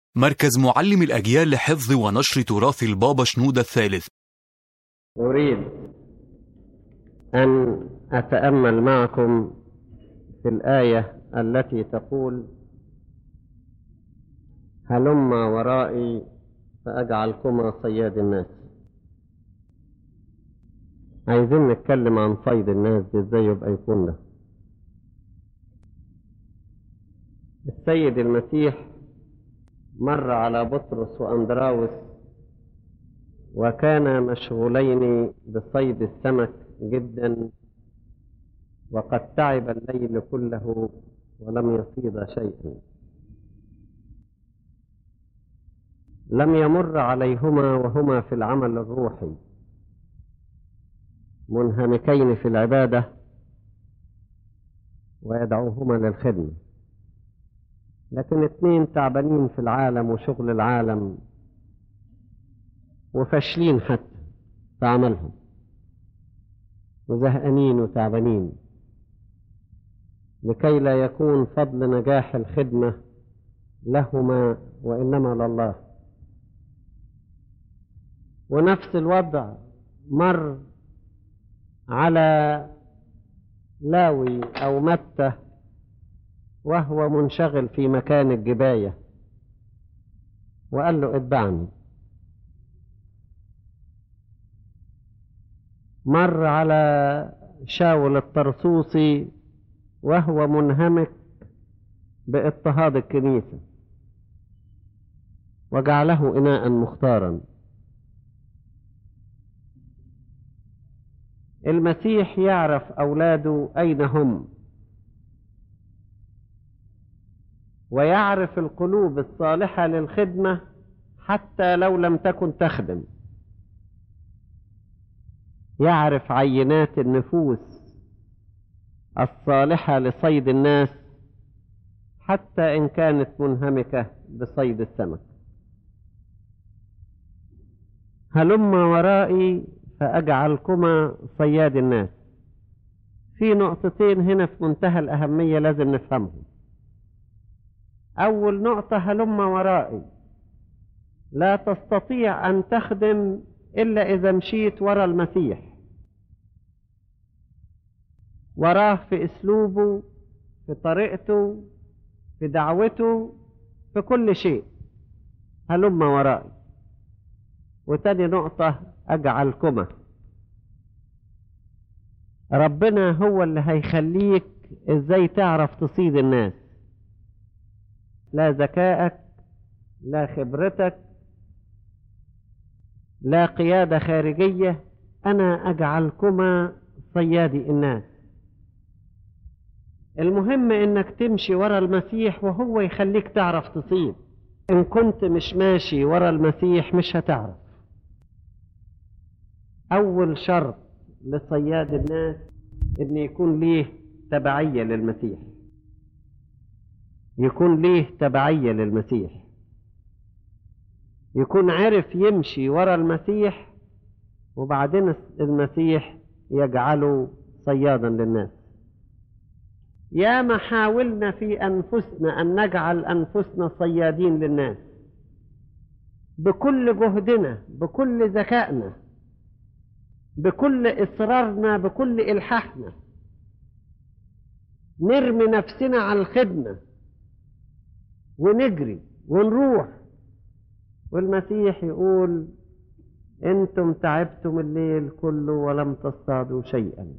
مركز معلم الأجيال لحفظ ونشر تراث البابا شنودة الثالث أريد أن أتأمل معكم في الآية التي تقول هلما ورائي فأجعلكما صياد الناس عايزين نتكلم عن صيد الناس دي ازاي يبقى يكون ده السيد المسيح مر على بطرس وأندراوس وكانا مشغولين بصيد السمك جدا وقد تعب الليل كله ولم يصيد شيئا لم يمر عليهما وهما في العمل الروحي منهمكين في العبادة ويدعوهما للخدمة لكن اتنين تعبانين في العالم وشغل العالم وفاشلين حتى في عملهم وزهقانين وتعبانين لكي لا يكون فضل نجاح الخدمة لهما وإنما لله ونفس الوضع مر على لاوي أو متى وهو منشغل في مكان الجباية وقال له اتبعني مر على شاول الطرسوسي وهو منهمك باضطهاد الكنيسة وجعله إناء مختارا المسيح يعرف أولاده أين هم ويعرف القلوب الصالحة للخدمة حتى لو لم تكن تخدم يعرف عينات النفوس الصالحة لصيد الناس حتى إن كانت منهمكة بصيد السمك هلما ورائي فأجعلكما صياد الناس في نقطتين هنا في منتهى الأهمية لازم نفهمهم أول نقطة هلم ورائي لا تستطيع أن تخدم إلا إذا مشيت ورا المسيح وراه في أسلوبه في طريقته في دعوته في كل شيء هلم ورائي وتاني نقطة أجعلكما ربنا هو اللي هيخليك ازاي تعرف تصيد الناس لا ذكائك لا خبرتك لا قيادة خارجية أنا أجعلكما صيادي الناس المهم إنك تمشي ورا المسيح وهو يخليك تعرف تصيد إن كنت مش ماشي ورا المسيح مش هتعرف أول شرط لصياد الناس إن يكون ليه تبعية للمسيح يكون ليه تبعية للمسيح يكون عارف يمشي ورا المسيح وبعدين المسيح يجعله صيادا للناس يا ما حاولنا في أنفسنا أن نجعل أنفسنا صيادين للناس بكل جهدنا بكل ذكائنا بكل إصرارنا بكل إلحاحنا نرمي نفسنا على الخدمة ونجري ونروح والمسيح يقول انتم تعبتم الليل كله ولم تصطادوا شيئا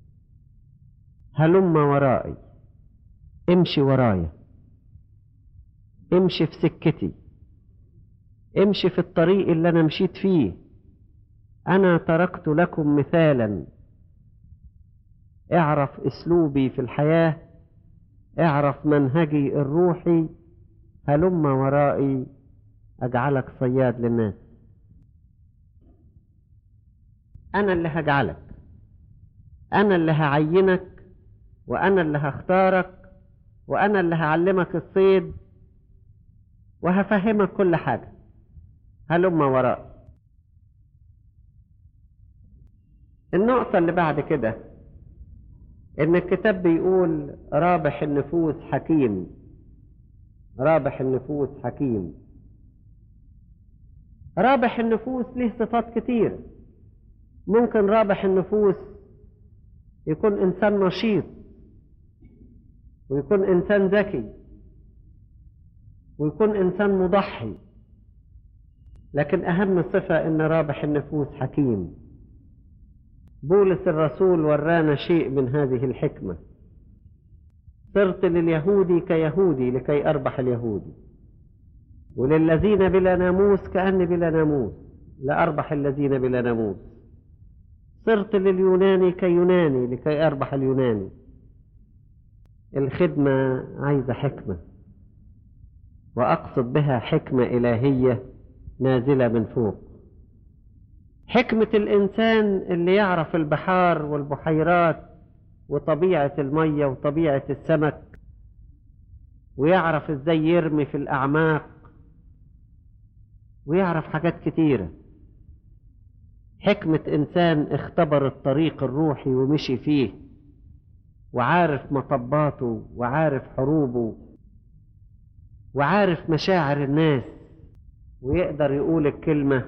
هلم ورائي امشي ورايا امشي في سكتي امشي في الطريق اللي انا مشيت فيه انا تركت لكم مثالا اعرف اسلوبي في الحياه اعرف منهجي الروحي هلم ورائي أجعلك صياد للناس أنا اللي هجعلك أنا اللي هعينك وأنا اللي هختارك وأنا اللي هعلمك الصيد وهفهمك كل حاجة هلم ورائي النقطة اللي بعد كده إن الكتاب بيقول رابح النفوس حكيم رابح النفوس حكيم رابح النفوس له صفات كتير ممكن رابح النفوس يكون إنسان نشيط ويكون إنسان ذكي ويكون إنسان مضحي لكن أهم صفة إن رابح النفوس حكيم بولس الرسول ورانا شيء من هذه الحكمة صرت لليهودي كيهودي لكي أربح اليهودي وللذين بلا ناموس كأني بلا ناموس لأربح الذين بلا ناموس صرت لليوناني كيوناني لكي أربح اليوناني الخدمة عايزة حكمة وأقصد بها حكمة إلهية نازلة من فوق حكمة الإنسان اللي يعرف البحار والبحيرات وطبيعة المية وطبيعة السمك ويعرف ازاي يرمي في الأعماق ويعرف حاجات كتيرة حكمة إنسان اختبر الطريق الروحي ومشي فيه وعارف مطباته وعارف حروبه وعارف مشاعر الناس ويقدر يقول الكلمة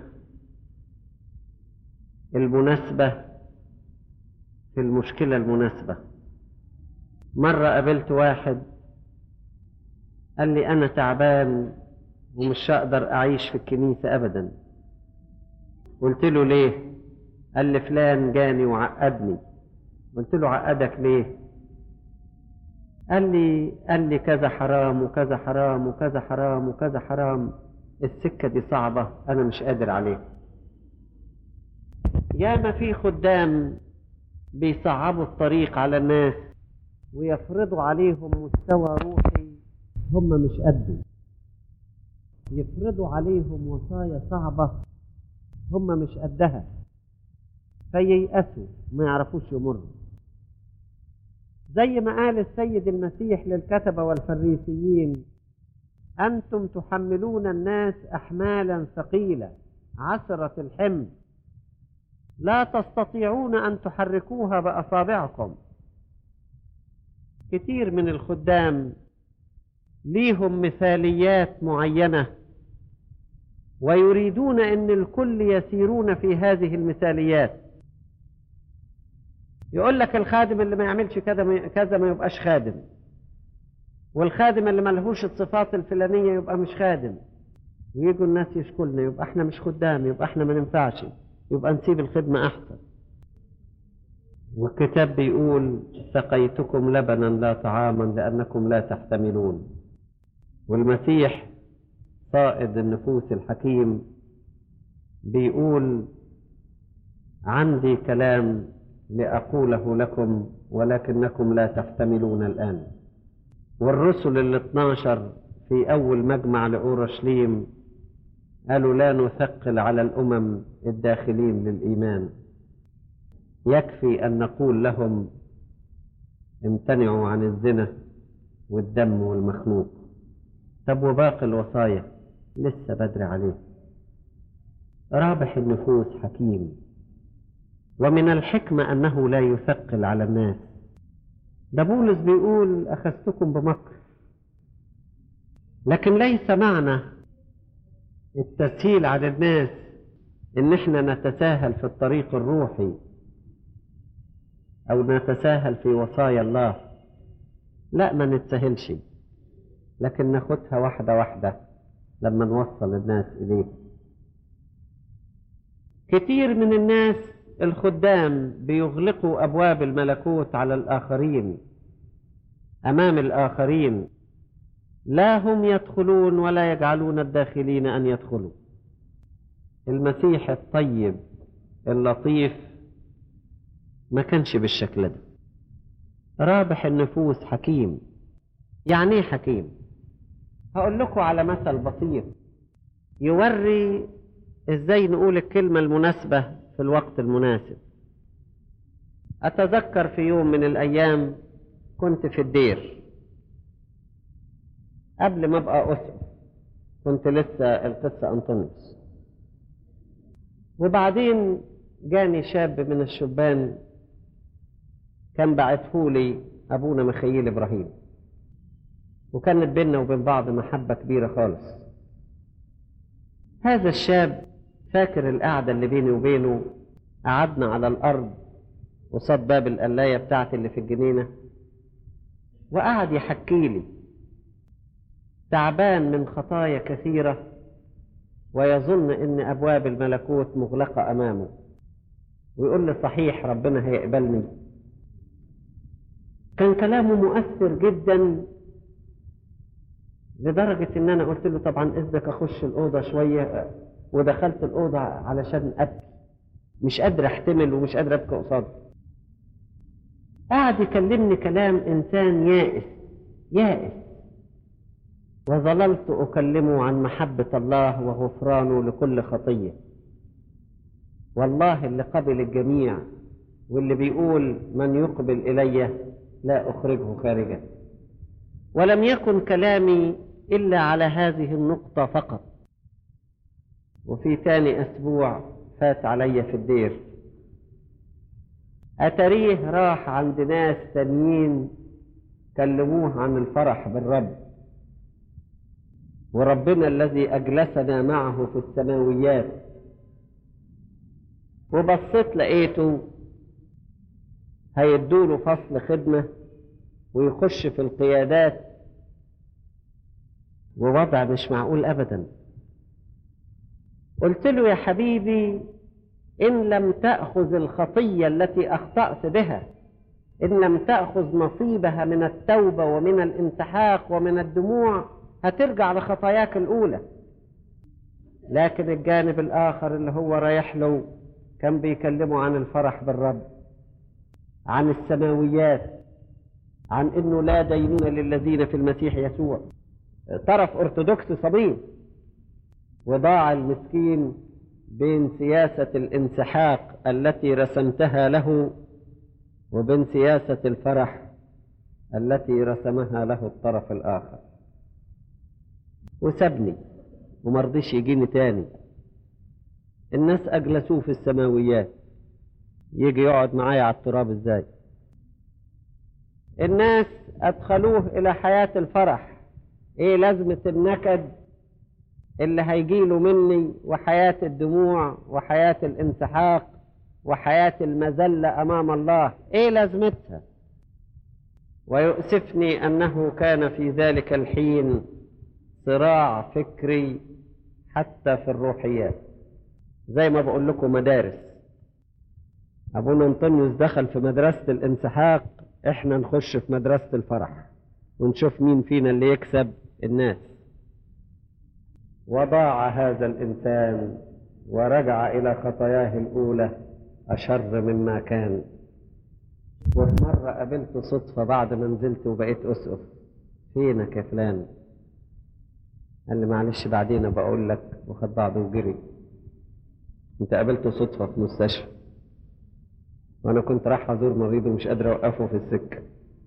المناسبة في المشكلة المناسبة مرة قابلت واحد قال لي أنا تعبان ومش هقدر أعيش في الكنيسة أبدا قلت له ليه قال لي فلان جاني وعقدني قلت له عقدك ليه قال لي قال لي كذا حرام وكذا حرام وكذا حرام وكذا حرام السكة دي صعبة أنا مش قادر عليها ياما في خدام بيصعبوا الطريق على الناس ويفرضوا عليهم مستوى روحي هم مش قده يفرضوا عليهم وصايا صعبة هم مش قدها فييأسوا ما يعرفوش يمروا زي ما قال السيد المسيح للكتبة والفريسيين أنتم تحملون الناس أحمالا ثقيلة عسرة الحمل لا تستطيعون أن تحركوها بأصابعكم كثير من الخدام ليهم مثاليات معينة ويريدون أن الكل يسيرون في هذه المثاليات يقول لك الخادم اللي ما يعملش كذا كذا ما يبقاش خادم والخادم اللي ما لهوش الصفات الفلانية يبقى مش خادم ويجوا الناس يشكلنا يبقى احنا مش خدام يبقى احنا ما ننفعش يبقى نسيب الخدمة أحسن والكتاب بيقول سقيتكم لبنا لا طعاما لأنكم لا تحتملون والمسيح صائد النفوس الحكيم بيقول عندي كلام لأقوله لكم ولكنكم لا تحتملون الآن والرسل الاثناشر في أول مجمع لأورشليم قالوا لا نثقل على الأمم الداخلين للإيمان يكفي أن نقول لهم امتنعوا عن الزنا والدم والمخنوق طب وباقي الوصايا لسه بدري عليه رابح النفوس حكيم ومن الحكمة أنه لا يثقل على الناس ده بولس بيقول أخذتكم بمكر لكن ليس معنى التسهيل على الناس ان احنا نتساهل في الطريق الروحي او نتساهل في وصايا الله لا ما نتساهلش لكن ناخدها واحدة واحدة لما نوصل الناس إليه كتير من الناس الخدام بيغلقوا أبواب الملكوت على الآخرين أمام الآخرين لا هم يدخلون ولا يجعلون الداخلين أن يدخلوا المسيح الطيب اللطيف ما كانش بالشكل ده رابح النفوس حكيم يعني ايه حكيم هقول لكم على مثل بسيط يوري ازاي نقول الكلمة المناسبة في الوقت المناسب اتذكر في يوم من الايام كنت في الدير قبل ما ابقى اسقف كنت لسه القصة انطونيوس وبعدين جاني شاب من الشبان كان بعتهولي ابونا مخيل ابراهيم وكانت بيننا وبين بعض محبة كبيرة خالص هذا الشاب فاكر القعدة اللي بيني وبينه قعدنا على الأرض قصاد باب القلاية بتاعتي اللي في الجنينة وقعد يحكي لي تعبان من خطايا كثيرة ويظن ان ابواب الملكوت مغلقة امامه ويقول لي صحيح ربنا هيقبلني كان كلامه مؤثر جدا لدرجة ان انا قلت له طبعا اذنك اخش الاوضة شوية ودخلت الاوضة علشان ابكي مش قادر احتمل ومش قادر ابكي قصاده قعد يكلمني كلام انسان يائس يائس وظللت اكلمه عن محبه الله وغفرانه لكل خطيه والله اللي قبل الجميع واللي بيقول من يقبل الي لا اخرجه خارجا ولم يكن كلامي الا على هذه النقطه فقط وفي ثاني اسبوع فات علي في الدير أتريه راح عند ناس تانيين كلموه عن الفرح بالرب وربنا الذي أجلسنا معه في السماويات وبصيت لقيته هيدوله فصل خدمة ويخش في القيادات ووضع مش معقول أبدا قلت له يا حبيبي إن لم تأخذ الخطية التي أخطأت بها إن لم تأخذ نصيبها من التوبة ومن الانسحاق ومن الدموع هترجع لخطاياك الأولى لكن الجانب الآخر اللي هو رايح له كان بيكلمه عن الفرح بالرب عن السماويات عن انه لا دينون للذين في المسيح يسوع طرف ارثوذكسي صميم وضاع المسكين بين سياسة الانسحاق التي رسمتها له وبين سياسة الفرح التي رسمها له الطرف الآخر وسابني ومرضيش يجيني تاني الناس أجلسوه في السماويات يجي يقعد معايا على التراب ازاي الناس أدخلوه إلى حياة الفرح إيه لازمة النكد اللي هيجيله مني وحياة الدموع وحياة الانسحاق وحياة المذلة أمام الله إيه لازمتها ويؤسفني أنه كان في ذلك الحين صراع فكري حتى في الروحيات زي ما بقول لكم مدارس أبونا أنطونيوس دخل في مدرسة الانسحاق إحنا نخش في مدرسة الفرح ونشوف مين فينا اللي يكسب الناس وضاع هذا الإنسان ورجع إلى خطاياه الأولى أشر مما كان وفي مرة قابلته صدفة بعد ما نزلت وبقيت أسقف فينك يا فلان قال لي معلش بعدين بقول لك وخد بعضه وجري انت قابلته صدفة في مستشفى وانا كنت رايح ازور مريض ومش قادر اوقفه في السكة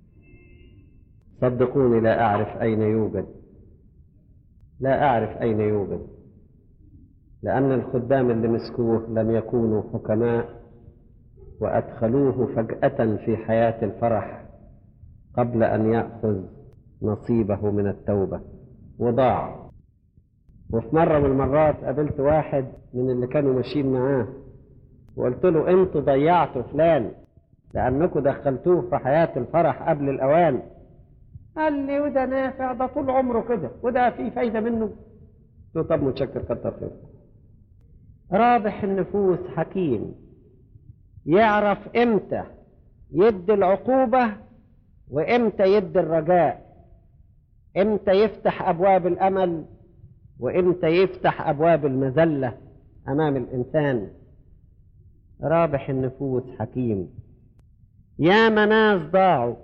صدقوني لا اعرف اين يوجد لا اعرف اين يوجد لان الخدام اللي مسكوه لم يكونوا حكماء وادخلوه فجأة في حياة الفرح قبل ان يأخذ نصيبه من التوبة وضاع وفي مرة من المرات قابلت واحد من اللي كانوا ماشيين معاه وقلت له انتوا ضيعتوا فلان لانكم دخلتوه في حياة الفرح قبل الاوان قال لي وده نافع ده طول عمره كده وده فيه فايدة منه قلت له طب متشكر كتر خير رابح النفوس حكيم يعرف امتى يدي العقوبة وامتى يدي الرجاء امتى يفتح ابواب الامل وامتى يفتح ابواب المذله امام الانسان رابح النفوس حكيم يا ناس ضاعوا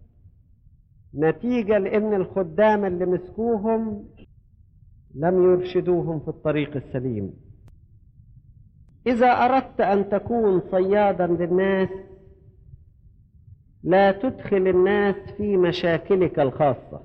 نتيجه لان الخدام اللي مسكوهم لم يرشدوهم في الطريق السليم اذا اردت ان تكون صيادا للناس لا تدخل الناس في مشاكلك الخاصه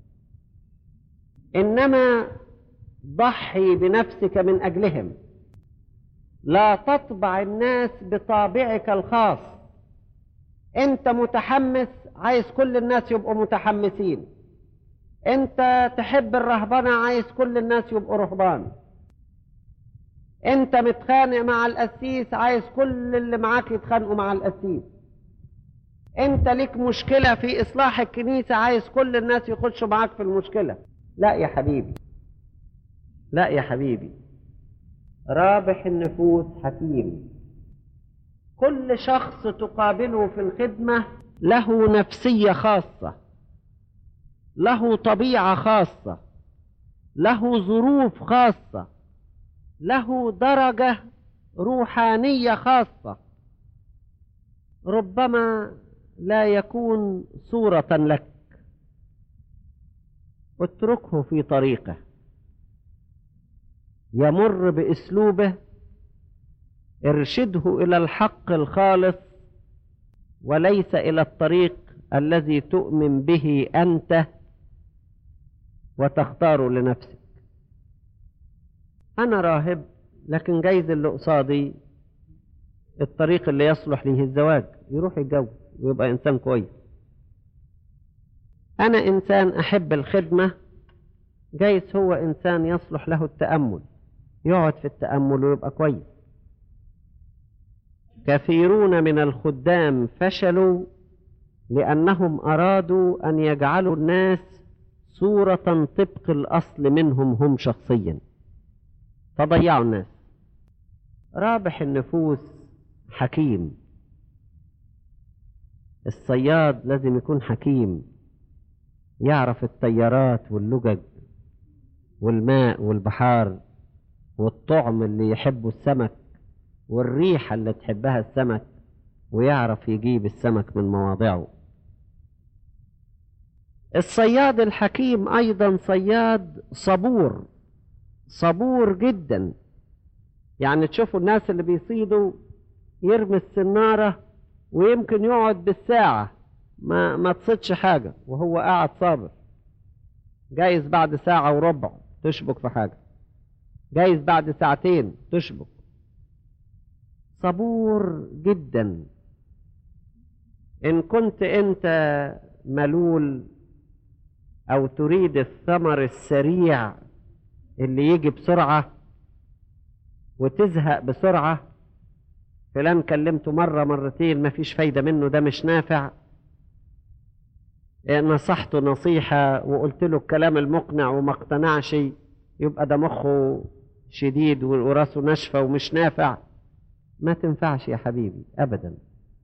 انما ضحي بنفسك من اجلهم لا تطبع الناس بطابعك الخاص انت متحمس عايز كل الناس يبقوا متحمسين انت تحب الرهبنه عايز كل الناس يبقوا رهبان انت متخانق مع القسيس عايز كل اللي معاك يتخانقوا مع القسيس انت ليك مشكلة في اصلاح الكنيسة عايز كل الناس يخشوا معاك في المشكلة لا يا حبيبي لا يا حبيبي رابح النفوس حكيم كل شخص تقابله في الخدمة له نفسية خاصة له طبيعة خاصة له ظروف خاصة له درجة روحانية خاصة ربما لا يكون صورة لك اتركه في طريقه يمر باسلوبه ارشده الى الحق الخالص وليس الى الطريق الذي تؤمن به انت وتختار لنفسك انا راهب لكن جايز اللي قصادي الطريق اللي يصلح ليه الزواج يروح يتجوز ويبقى انسان كويس انا انسان احب الخدمه جايز هو انسان يصلح له التامل يقعد في التامل ويبقى كويس كثيرون من الخدام فشلوا لانهم ارادوا ان يجعلوا الناس صوره طبق الاصل منهم هم شخصيا فضيعوا الناس رابح النفوس حكيم الصياد لازم يكون حكيم يعرف التيارات واللجج والماء والبحار والطعم اللي يحبه السمك والريحة اللي تحبها السمك ويعرف يجيب السمك من مواضعه الصياد الحكيم أيضا صياد صبور صبور جدا يعني تشوفوا الناس اللي بيصيدوا يرمي السنارة ويمكن يقعد بالساعة ما ما تصيدش حاجة وهو قاعد صابر جايز بعد ساعة وربع تشبك في حاجة جايز بعد ساعتين تشبك صبور جدا إن كنت أنت ملول أو تريد الثمر السريع اللي يجي بسرعة وتزهق بسرعة فلان كلمته مرة مرتين مفيش فايدة منه ده مش نافع نصحته نصيحة وقلت له الكلام المقنع وما اقتنعش يبقى ده مخه شديد وراسه ناشفة ومش نافع ما تنفعش يا حبيبي أبدا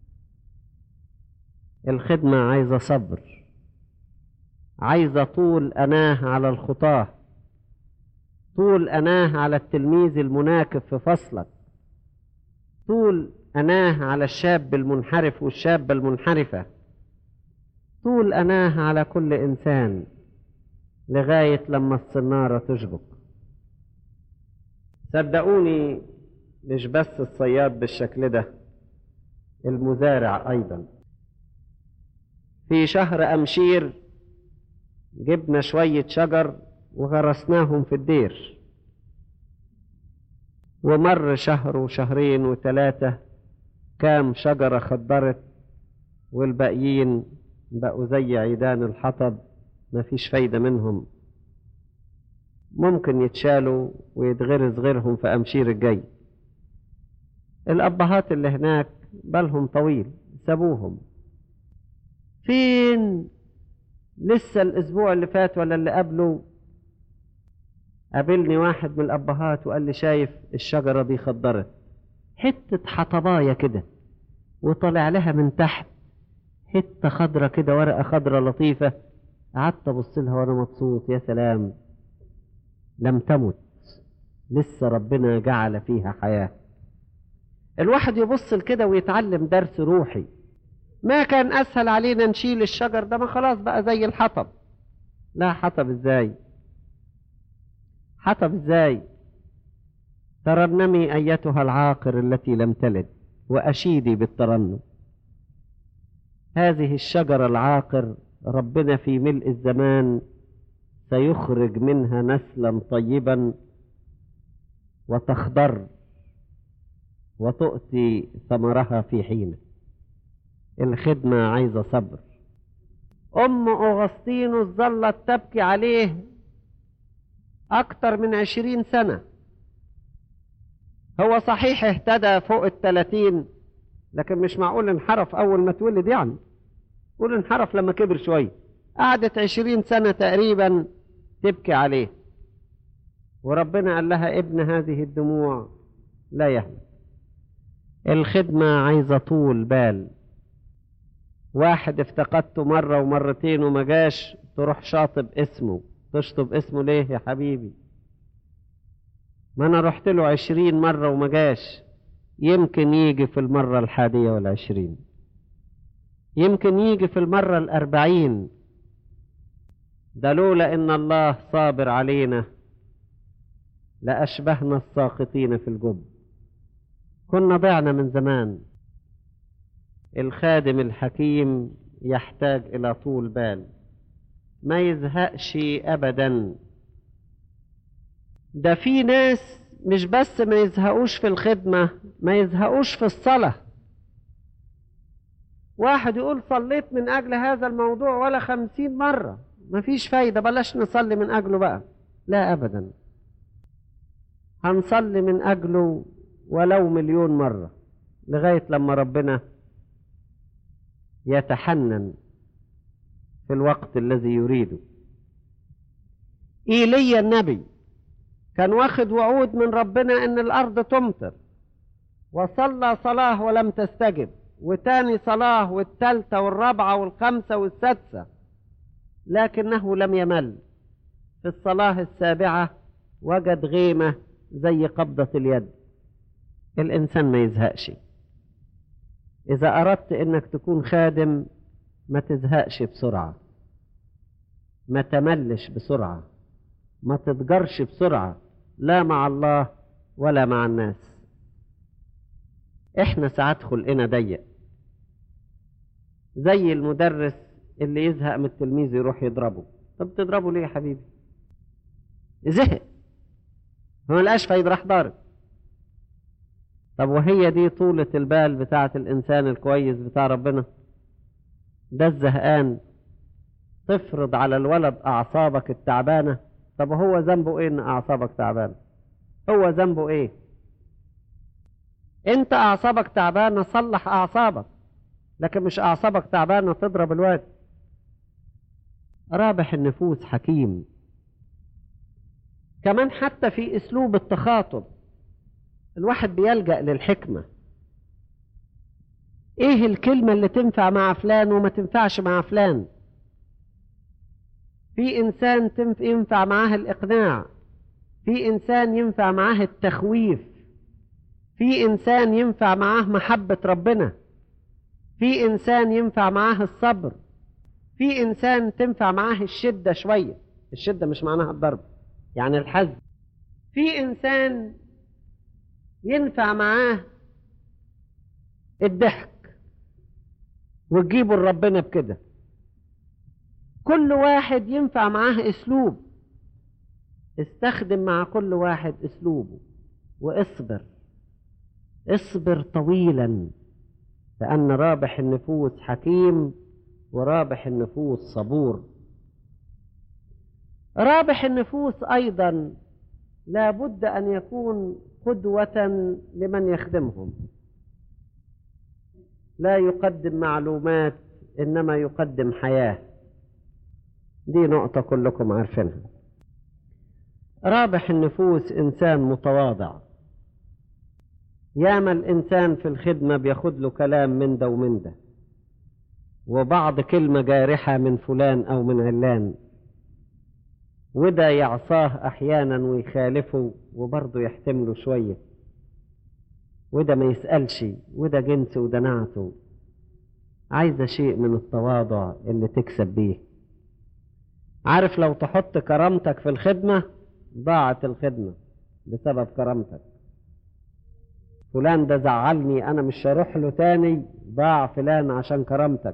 الخدمة عايزة صبر عايزة طول أناه على الخطاه طول أناه على التلميذ المناكب في فصلك طول أناه على الشاب المنحرف والشابة المنحرفة طول أناه على كل إنسان لغاية لما الصنارة تشبك صدقوني مش بس الصياد بالشكل ده المزارع أيضا في شهر أمشير جبنا شوية شجر وغرسناهم في الدير ومر شهر وشهرين وثلاثة كام شجرة خضرت والباقيين بقوا زي عيدان الحطب مفيش فايدة منهم ممكن يتشالوا ويتغرز غيرهم في أمشير الجاي الأبهات اللي هناك بالهم طويل سابوهم فين لسه الأسبوع اللي فات ولا اللي قبله قابلني واحد من الأبهات وقال لي شايف الشجرة دي خضرت حتة حطباية كده وطلع لها من تحت حتة خضرة كده ورقة خضرة لطيفة قعدت أبص لها وأنا مبسوط يا سلام لم تمت لسه ربنا جعل فيها حياة الواحد يبص لكده ويتعلم درس روحي ما كان أسهل علينا نشيل الشجر ده ما خلاص بقى زي الحطب لا حطب ازاي حطب ازاي ترنمي أيتها العاقر التي لم تلد وأشيدي بالترنم هذه الشجرة العاقر ربنا في ملء الزمان سيخرج منها نسلا طيبا وتخضر وتؤتي ثمرها في حينه الخدمة عايزة صبر أم أغسطينوس ظلت تبكي عليه أكتر من عشرين سنة هو صحيح اهتدى فوق الثلاثين لكن مش معقول انحرف أول ما اتولد يعني قول انحرف لما كبر شوية قعدت عشرين سنة تقريبا تبكي عليه وربنا قال لها ابن هذه الدموع لا يهلك الخدمة عايزة طول بال واحد افتقدته مرة ومرتين وما جاش تروح شاطب اسمه تشطب اسمه ليه يا حبيبي ما انا رحت له عشرين مرة وما جاش يمكن يجي في المرة الحادية والعشرين يمكن يجي في المرة الأربعين ده لولا إن الله صابر علينا لأشبهنا الساقطين في الجب كنا ضعنا من زمان الخادم الحكيم يحتاج إلى طول بال ما يزهقش أبدا ده في ناس مش بس ما يزهقوش في الخدمة ما يزهقوش في الصلاة واحد يقول صليت من أجل هذا الموضوع ولا خمسين مرة مفيش فايدة بلاش نصلي من أجله بقى لا أبدا هنصلي من أجله ولو مليون مرة لغاية لما ربنا يتحنن في الوقت الذي يريده إيليا النبي كان واخد وعود من ربنا ان الارض تمطر وصلى صلاة ولم تستجب وتاني صلاة والتالتة والرابعة والخامسة والسادسة لكنه لم يمل في الصلاة السابعة وجد غيمة زي قبضة اليد الإنسان ما يزهقش إذا أردت إنك تكون خادم ما تزهقش بسرعة ما تملش بسرعة ما تتجرش بسرعة لا مع الله ولا مع الناس احنا ساعات خلقنا ضيق زي المدرس اللي يزهق من التلميذ يروح يضربه طب تضربه ليه يا حبيبي زهق ما لقاش فايدة راح ضارب طب وهي دي طولة البال بتاعة الإنسان الكويس بتاع ربنا ده الزهقان تفرض على الولد أعصابك التعبانة طب هو ذنبه ايه ان اعصابك تعبانه هو ذنبه ايه انت اعصابك تعبانه صلح اعصابك لكن مش اعصابك تعبانه تضرب الواد رابح النفوس حكيم كمان حتى في اسلوب التخاطب الواحد بيلجأ للحكمة ايه الكلمة اللي تنفع مع فلان وما تنفعش مع فلان في إنسان تنف- ينفع معاه الإقناع في إنسان ينفع معاه التخويف في إنسان ينفع معاه محبة ربنا في إنسان ينفع معاه الصبر في إنسان تنفع معاه الشدة شوية الشدة مش معناها الضرب يعني الحزم في إنسان ينفع معاه الضحك وتجيبه لربنا بكده كل واحد ينفع معاه اسلوب استخدم مع كل واحد اسلوبه واصبر اصبر طويلا لان رابح النفوس حكيم ورابح النفوس صبور رابح النفوس ايضا لا بد ان يكون قدوه لمن يخدمهم لا يقدم معلومات انما يقدم حياه دي نقطة كلكم عارفينها رابح النفوس إنسان متواضع ياما الإنسان في الخدمة بياخد له كلام من ده ومن ده وبعض كلمة جارحة من فلان أو من علان وده يعصاه أحيانا ويخالفه وبرضه يحتمله شوية وده ما يسألش وده جنس وده نعته عايزة شيء من التواضع اللي تكسب بيه عارف لو تحط كرامتك في الخدمة ضاعت الخدمة بسبب كرامتك فلان ده زعلني انا مش هروح له تاني ضاع فلان عشان كرامتك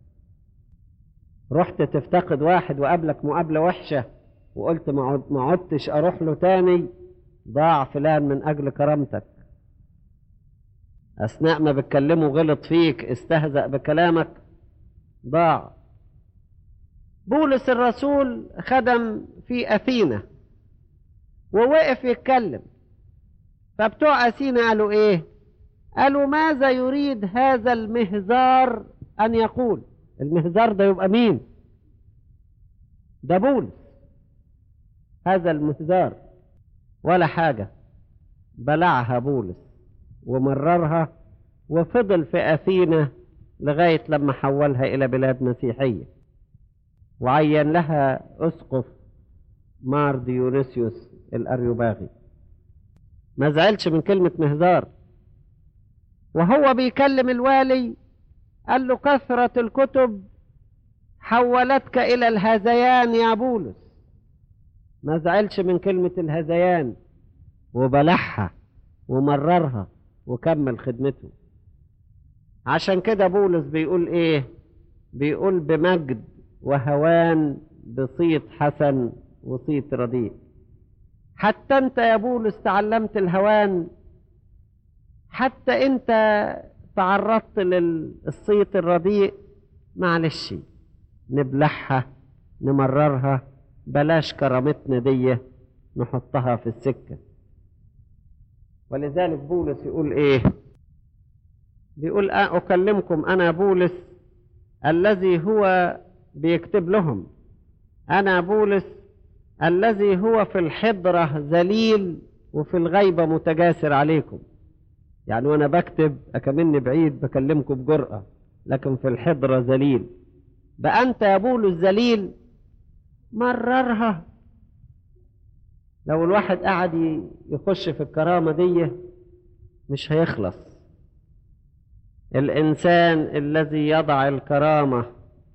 رحت تفتقد واحد وقابلك مقابلة وحشة وقلت ما عد- ما عدتش اروح له تاني ضاع فلان من اجل كرامتك اثناء ما بتكلمه غلط فيك استهزأ بكلامك ضاع بولس الرسول خدم في أثينا ووقف يتكلم فبتوع أثينا قالوا إيه قالوا ماذا يريد هذا المهزار أن يقول المهزار ده يبقى مين ده بولس هذا المهزار ولا حاجة بلعها بولس ومررها وفضل في أثينا لغاية لما حولها إلى بلاد مسيحية وعين لها أسقف مار ديونيسيوس الأريوباغي ما زعلش من كلمة مهزار وهو بيكلم الوالي قال له كثرة الكتب حولتك إلى الهذيان يا بولس ما زعلش من كلمة الهذيان وبلعها ومررها وكمل خدمته عشان كده بولس بيقول ايه بيقول بمجد وهوان بصيت حسن وصيت رديء حتى انت يا بولس تعلمت الهوان حتى انت تعرضت للصيت الرديء معلش نبلعها نمررها بلاش كرامتنا دي نحطها في السكة ولذلك بولس يقول ايه بيقول أكلمكم أنا بولس الذي هو بيكتب لهم أنا بولس الذي هو في الحضرة ذليل وفي الغيبة متجاسر عليكم يعني وأنا بكتب أكمني بعيد بكلمكم بجرأة لكن في الحضرة ذليل بقى أنت يا بولس ذليل مررها لو الواحد قعد يخش في الكرامة دي مش هيخلص الإنسان الذي يضع الكرامة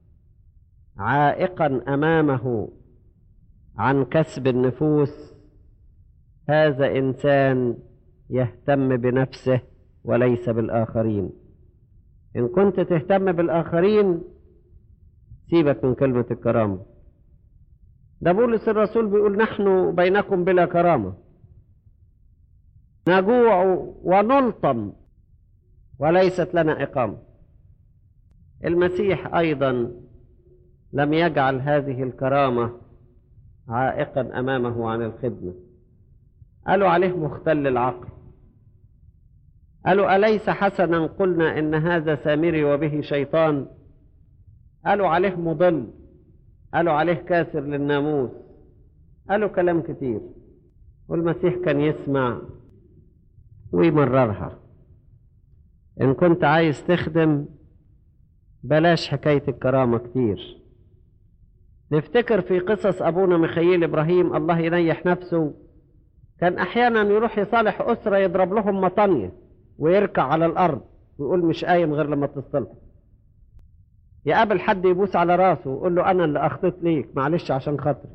عائقا أمامه عن كسب النفوس هذا إنسان يهتم بنفسه وليس بالآخرين إن كنت تهتم بالآخرين سيبك من كلمة الكرامة ده بولس الرسول بيقول نحن بينكم بلا كرامة نجوع ونلطم وليست لنا إقامة المسيح أيضا لم يجعل هذه الكرامة عائقا أمامه عن الخدمة قالوا عليه مختل العقل قالوا أليس حسنا قلنا إن هذا سامري وبه شيطان قالوا عليه مضل قالوا عليه كاسر للناموس قالوا كلام كتير والمسيح كان يسمع ويمررها إن كنت عايز تخدم بلاش حكاية الكرامة كتير نفتكر في قصص أبونا ميخائيل إبراهيم الله ينيح نفسه كان أحيانا يروح يصالح أسرة يضرب لهم مطانية ويركع على الأرض ويقول مش قايم غير لما تصطلح يقابل حد يبوس على راسه ويقول له أنا اللي أخطيت ليك معلش عشان خاطري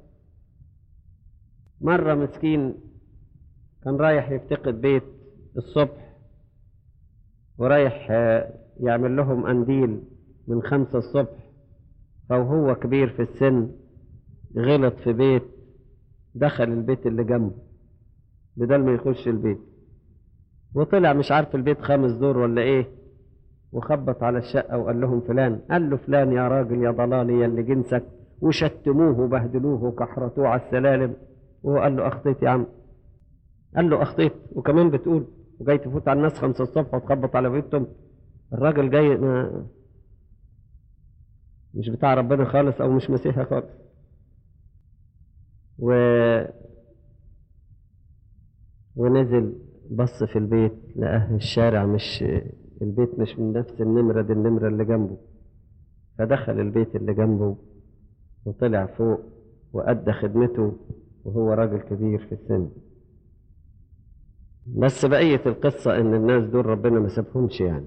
مرة مسكين كان رايح يفتقد بيت الصبح ورايح يعمل لهم قنديل من خمسة الصبح فوهو كبير في السن غلط في بيت دخل البيت اللي جنبه بدل ما يخش البيت وطلع مش عارف البيت خامس دور ولا ايه وخبط على الشقة وقال لهم فلان قال له فلان يا راجل يا ضلالي يا اللي جنسك وشتموه وبهدلوه وكحرتوه على السلالم وهو قال له أخطيت يا عم قال له أخطيت وكمان بتقول وجاي تفوت على الناس خمسة الصبح وتخبط على بيتهم الراجل جاي ما مش بتاع ربنا خالص أو مش مسيحي خالص و ونزل بص في البيت لقاه الشارع مش البيت مش من نفس النمرة دي النمرة اللي جنبه فدخل البيت اللي جنبه وطلع فوق وأدى خدمته وهو راجل كبير في السن بس بقية القصة إن الناس دول ربنا ما سابهمش يعني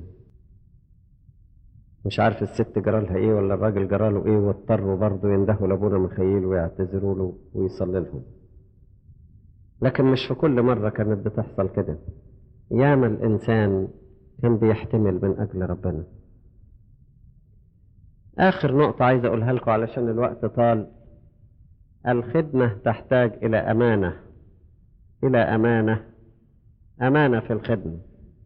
مش عارف الست جرالها إيه ولا الراجل جراله إيه واضطروا برضه يندهوا لأبونا مخيل ويعتذروا له ويصلي لهم لكن مش في كل مرة كانت بتحصل كده ياما الإنسان كان بيحتمل من أجل ربنا آخر نقطة عايز أقولها لكم علشان الوقت طال الخدمة تحتاج إلى أمانة إلى أمانة أمانة في الخدمة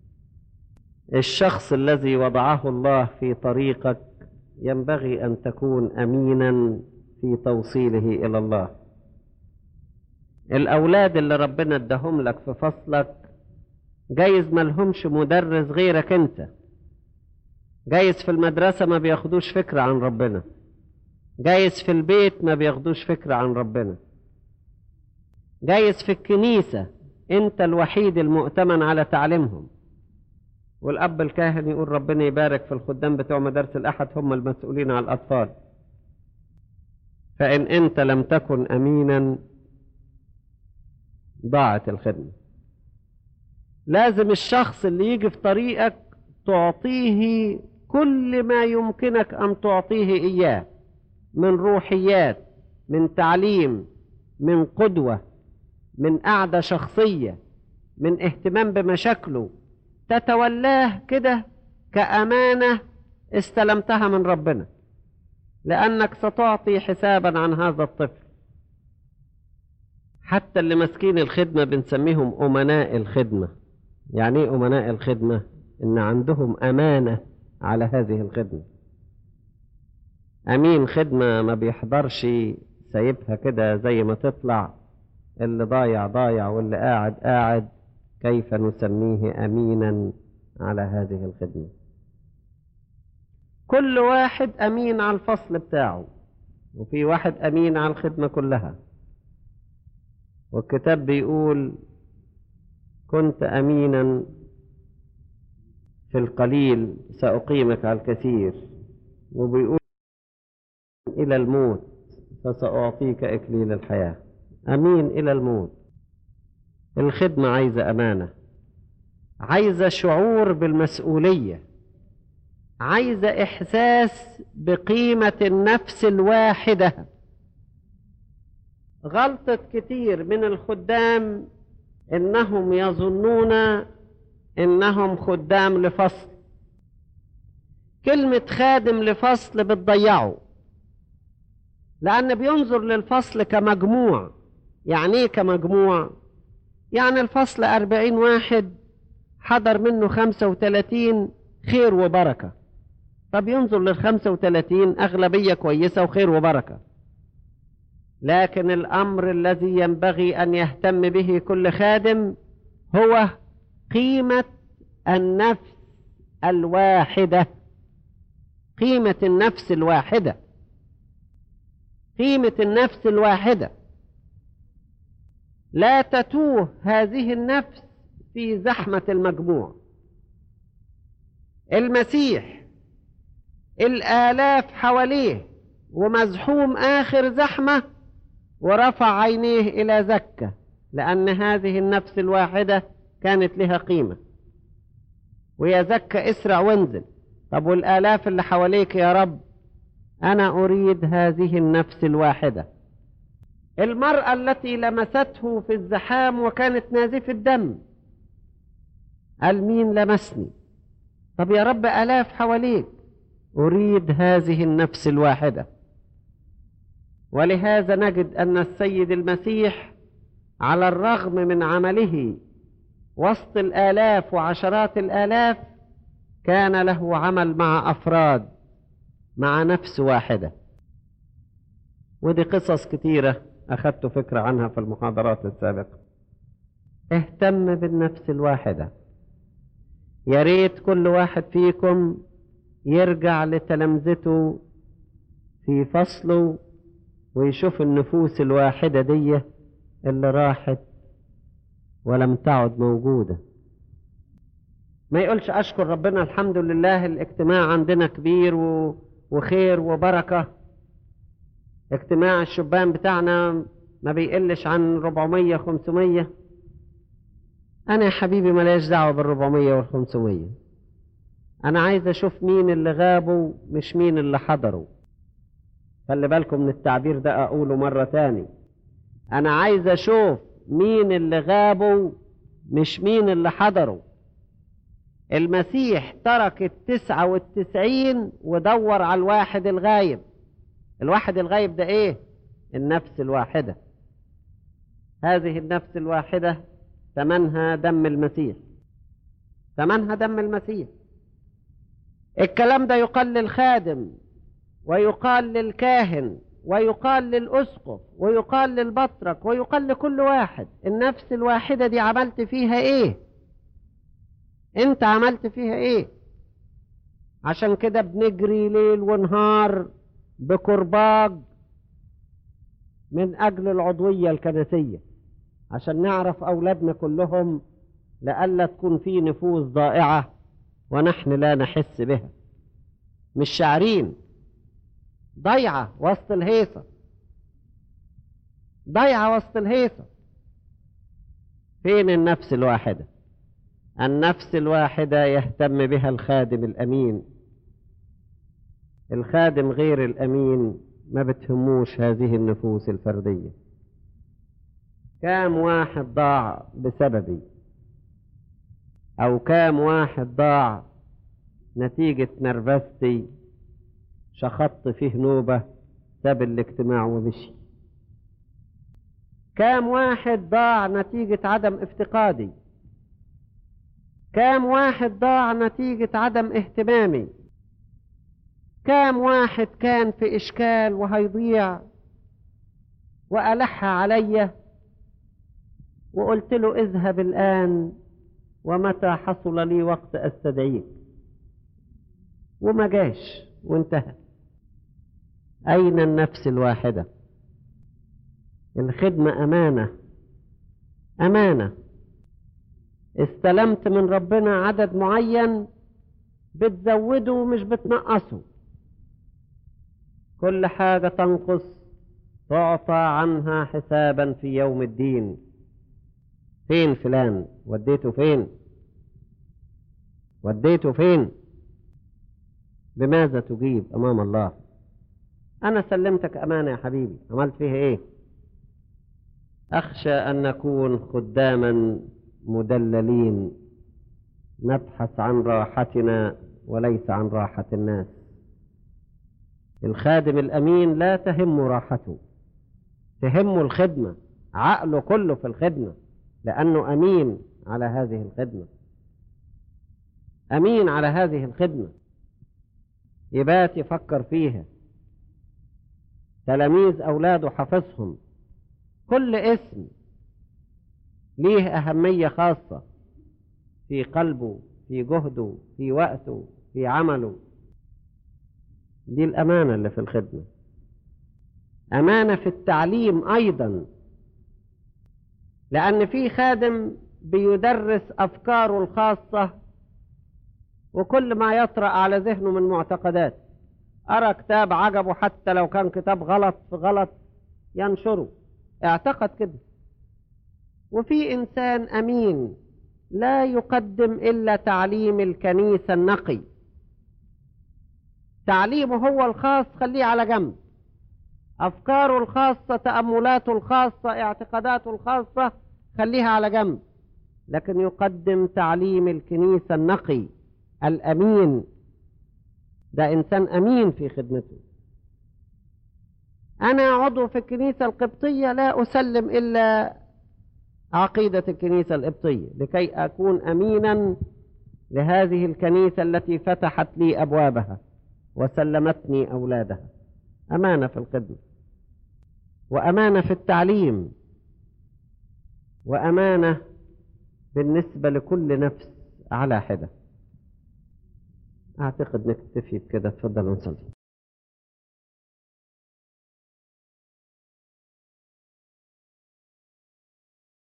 الشخص الذي وضعه الله في طريقك ينبغي أن تكون أمينا في توصيله إلى الله الأولاد اللي ربنا ادهم لك في فصلك جايز ملهمش مدرس غيرك انت جايز في المدرسة ما بياخدوش فكرة عن ربنا جايز في البيت ما بياخدوش فكرة عن ربنا جايز في الكنيسة انت الوحيد المؤتمن على تعليمهم والاب الكاهن يقول ربنا يبارك في الخدام بتوع مدارس الاحد هم المسؤولين على الاطفال فان انت لم تكن امينا ضاعت الخدمه لازم الشخص اللي يجي في طريقك تعطيه كل ما يمكنك ان تعطيه اياه من روحيات من تعليم من قدوه من قعده شخصيه من اهتمام بمشاكله تتولاه كده كامانه استلمتها من ربنا لانك ستعطي حسابا عن هذا الطفل حتى اللي ماسكين الخدمه بنسميهم امناء الخدمه يعني ايه امناء الخدمه ان عندهم امانه على هذه الخدمه امين خدمه ما بيحضرش سايبها كده زي ما تطلع اللي ضايع ضايع واللي قاعد قاعد كيف نسميه امينا على هذه الخدمه كل واحد امين على الفصل بتاعه وفي واحد امين على الخدمه كلها والكتاب بيقول كنت امينا في القليل ساقيمك على الكثير وبيقول الى الموت فساعطيك اكليل الحياه امين الى الموت الخدمه عايزه امانه عايزه شعور بالمسؤوليه عايزه احساس بقيمه النفس الواحده غلطه كتير من الخدام انهم يظنون انهم خدام لفصل كلمه خادم لفصل بتضيعه لان بينظر للفصل كمجموع يعني ايه كمجموع يعني الفصل أربعين واحد حضر منه خمسة وتلاتين خير وبركة طب ينظر للخمسة وتلاتين أغلبية كويسة وخير وبركة لكن الأمر الذي ينبغي أن يهتم به كل خادم هو قيمة النفس الواحدة قيمة النفس الواحدة قيمة النفس الواحدة لا تتوه هذه النفس في زحمة المجموع المسيح الآلاف حواليه ومزحوم آخر زحمة ورفع عينيه إلى زكة لأن هذه النفس الواحدة كانت لها قيمة ويا زكة اسرع وانزل طب والآلاف اللي حواليك يا رب أنا أريد هذه النفس الواحدة المرأة التي لمسته في الزحام وكانت نازفة الدم قال مين لمسني طب يا رب ألاف حواليك أريد هذه النفس الواحدة ولهذا نجد أن السيد المسيح على الرغم من عمله وسط الآلاف وعشرات الآلاف كان له عمل مع أفراد مع نفس واحدة ودي قصص كتيرة أخذت فكرة عنها في المحاضرات السابقة اهتم بالنفس الواحدة يا ريت كل واحد فيكم يرجع لتلامذته في فصله ويشوف النفوس الواحدة دي اللي راحت ولم تعد موجودة ما يقولش أشكر ربنا الحمد لله الاجتماع عندنا كبير و... وخير وبركة اجتماع الشبان بتاعنا ما بيقلش عن 400 500 أنا يا حبيبي ملاش دعوة بال 400 وال 500 أنا عايز أشوف مين اللي غابوا مش مين اللي حضروا خلي بالكم من التعبير ده أقوله مرة تاني أنا عايز أشوف مين اللي غابوا مش مين اللي حضروا المسيح ترك التسعة والتسعين ودور على الواحد الغايب الواحد الغايب ده ايه النفس الواحدة هذه النفس الواحدة ثمنها دم المسيح ثمنها دم المسيح الكلام ده يقال للخادم ويقال للكاهن ويقال للأسقف ويقال للبطرك ويقال لكل واحد النفس الواحدة دي عملت فيها ايه انت عملت فيها ايه عشان كده بنجري ليل ونهار بكرباج من اجل العضوية الكنسية عشان نعرف اولادنا كلهم لئلا تكون في نفوس ضائعة ونحن لا نحس بها مش شاعرين ضيعة وسط الهيصة ضيعة وسط الهيصة فين النفس الواحدة النفس الواحدة يهتم بها الخادم الأمين الخادم غير الأمين ما بتهموش هذه النفوس الفردية كام واحد ضاع بسببي أو كام واحد ضاع نتيجة نرفزتي شخطت فيه نوبة ساب الاجتماع ومشي كام واحد ضاع نتيجة عدم افتقادي كام واحد ضاع نتيجة عدم اهتمامي كام واحد كان في إشكال وهيضيع وألح علي وقلت له اذهب الآن ومتى حصل لي وقت أستدعيك وما جاش وانتهى أين النفس الواحدة الخدمة أمانة أمانة استلمت من ربنا عدد معين بتزوده مش بتنقصه كل حاجة تنقص تعطى عنها حسابا في يوم الدين فين فلان وديته فين وديته فين بماذا تجيب أمام الله أنا سلمتك أمانة يا حبيبي عملت فيها إيه أخشى أن نكون خداما مدللين نبحث عن راحتنا وليس عن راحة الناس الخادم الأمين لا تهم راحته تهمه الخدمة عقله كله في الخدمة لأنه أمين على هذه الخدمة أمين على هذه الخدمة يبات يفكر فيها تلاميذ أولاده حفظهم كل اسم ليه أهمية خاصة في قلبه في جهده في وقته في عمله دي الأمانة اللي في الخدمة أمانة في التعليم أيضا لأن في خادم بيدرس أفكاره الخاصة وكل ما يطرأ على ذهنه من معتقدات أرى كتاب عجبه حتى لو كان كتاب غلط في غلط ينشره اعتقد كده وفي إنسان أمين لا يقدم إلا تعليم الكنيسة النقي تعليمه هو الخاص خليه على جنب أفكاره الخاصة تأملاته الخاصة اعتقاداته الخاصة خليها على جنب لكن يقدم تعليم الكنيسة النقي الأمين ده إنسان أمين في خدمته أنا عضو في الكنيسة القبطية لا أسلم إلا عقيدة الكنيسة القبطية لكي أكون أمينا لهذه الكنيسة التي فتحت لي أبوابها وسلمتني أولادها أمانة في الخدمة وأمانة في التعليم وأمانة بالنسبة لكل نفس على حدة أعتقد نكتفي بكده تفضل ونصلي